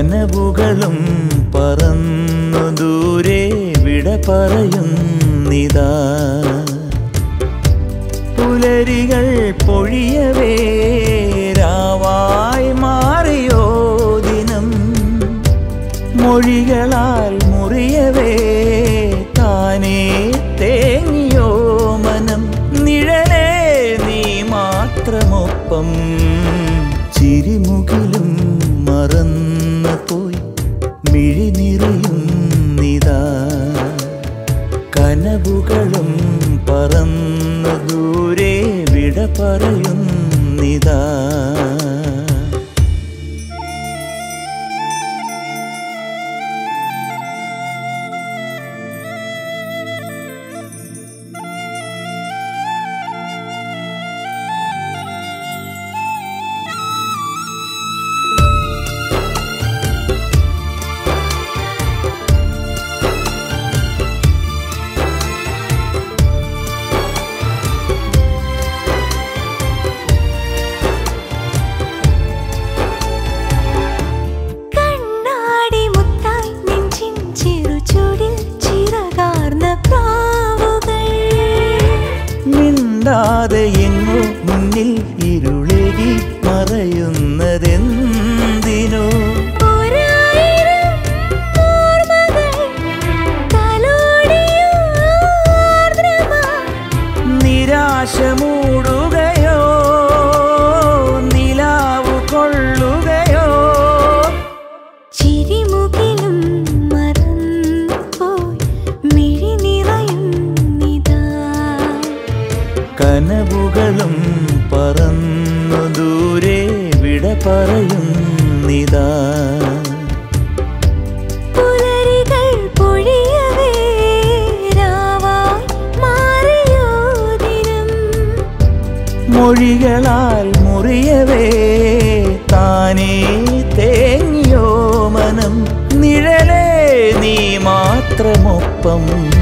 കനവുകളും പറന്നു ദൂരെ വിട പറയുന്നിതാ പുലരികൾ പൊഴിയവേ രാവായി മാറിയോ ദിനം മൊഴികളാൽ മുറിയവേ താനേ തേങ്ങിയോ മനം നിഴലേ നീ മാത്രമൊപ്പം ചിരിമുകിലും മറന്നു പോയി മിഴി നിറയുന്നിതാ കനവുകളും പറന്നു ദൂരെ വിട പറയുന്നിതാ കണ്ണാടി മുത്തായി നെഞ്ചിൻ ചെറുചൂടിൽ ചിറകാർന്ന പ്രാവുകൾ മിണ്ടാതെ എങ്ങോ മുന്നിൽ ഇരുളകി മറയുന്നതെന്തിനോ ഒരായിരം ഓർമ്മകൾ തലോടിയോ ആർദ്രമായി നിരാശ മൂടുകയോ നിലാവു കൊള്ളുകയോ ചിരിമുകിലും മറന്നുപോയി മിഴി നിറയുന്നിതാ കനവുകളും പറന്നു ദൂരെ വിട പറയുന്നിതാ പുലരികൾ പൊഴിയവേ രാവായി മാറിയോ ദിനം മൊഴികളാൽ മുറിയവേ താനേ തേങ്ങിയോ മനം നിഴലേ നീ മാത്രമൊപ്പം